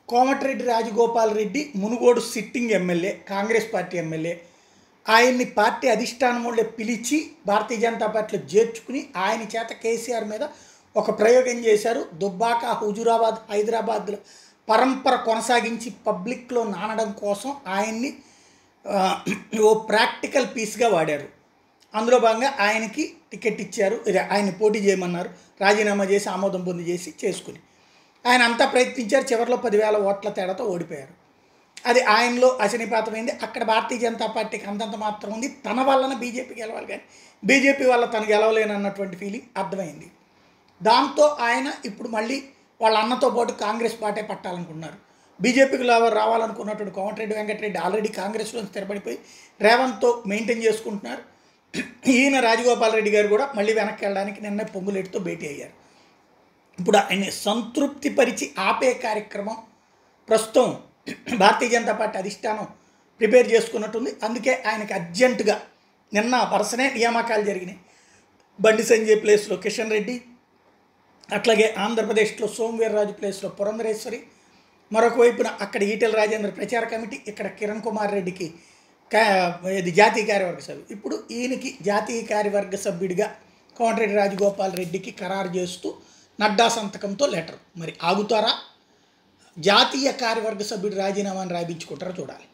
Komatireddy Rajagopal Reddy Munugode sitting MLA Congress party MLA ఆయన్ని party అధిష్టానం వాళ్ళే పిలిచి భారతీయ జనతా పార్టీలో చేర్చుకుని ఆయన చేత కేసీఆర్ మీద ఒక ప్రయోగం చేశారు దుబ్బాక హుజురాబాద్ హైదరాబాద్లో పరంపర కొనసాగించి పబ్లిక్లో నానడం కోసం ఆయన్ని ఆ, ఓ ప్రాక్టికల్ పీస్గా వాడారు అందులో భాగంగా ఆయనకి టికెట్ ఇచ్చారు ఇది ఆయన్ని పోటీ చేయమన్నారు రాజీనామా చేసి ఆమోదం పొంది చేసి చేసుకుని ఆయన అంతా ప్రయత్నించారు చివరిలో పదివేల ఓట్ల తేడాతో ఓడిపోయారు అది ఆయనలో అశనిపాతమైంది అక్కడ భారతీయ జనతా పార్టీకి అంతంత మాత్రం ఉంది తన వలన బీజేపీ గెలవాలి కానీ బీజేపీ వల్ల తను గెలవలేనన్నటువంటి ఫీలింగ్ అర్థమైంది దాంతో ఆయన ఇప్పుడు మళ్ళీ వాళ్ళ అన్నతో పాటు కాంగ్రెస్ పార్టీ పట్టాలనుకున్నారు బీజేపీకి రావాలనుకున్నటువంటి కోమటిరెడ్డి వెంకటరెడ్డి ఆల్రెడీ కాంగ్రెస్లో స్థిరపడిపోయి రేవంత్తో మెయింటైన్ చేసుకుంటున్నారు ఈయన రాజగోపాల్ రెడ్డి గారు కూడా మళ్ళీ వెనక్కి వెళ్ళడానికి నిన్న పొంగులేటితో భేటీ అయ్యారు ఇప్పుడు ఆయన్ని సంతృప్తిపరిచి ఆపే కార్యక్రమం ప్రస్తుతం భారతీయ జనతా పార్టీ అధిష్టానం ప్రిపేర్ చేసుకున్నట్టుంది అందుకే ఆయనకి అర్జెంటుగా నిన్న వరుసనే నియామకాలు జరిగినాయి బండి సంజయ్ ప్లేస్లో కిషన్ రెడ్డి అట్లాగే ఆంధ్రప్రదేశ్లో సోమవీర్రాజు ప్లేస్లో పురంధరేశ్వరి మరొక వైపున అక్కడ ఈటెల రాజేంద్ర ప్రచార కమిటీ ఇక్కడ కిరణ్ కుమార్ రెడ్డికి కా ఇది జాతీయ కార్యవర్గ సభ్యుడు ఇప్పుడు ఈయనకి జాతీయ కార్యవర్గ సభ్యుడిగా కోమటిరెడ్డి రాజగోపాల్ రెడ్డికి ఖరారు చేస్తూ నడ్డా సంతకంతో లెటర్ మరి ఆగుతారా జాతీయ కార్యవర్గ సభ్యుడు రాజీనామాని రాయించుకుంటారో చూడాలి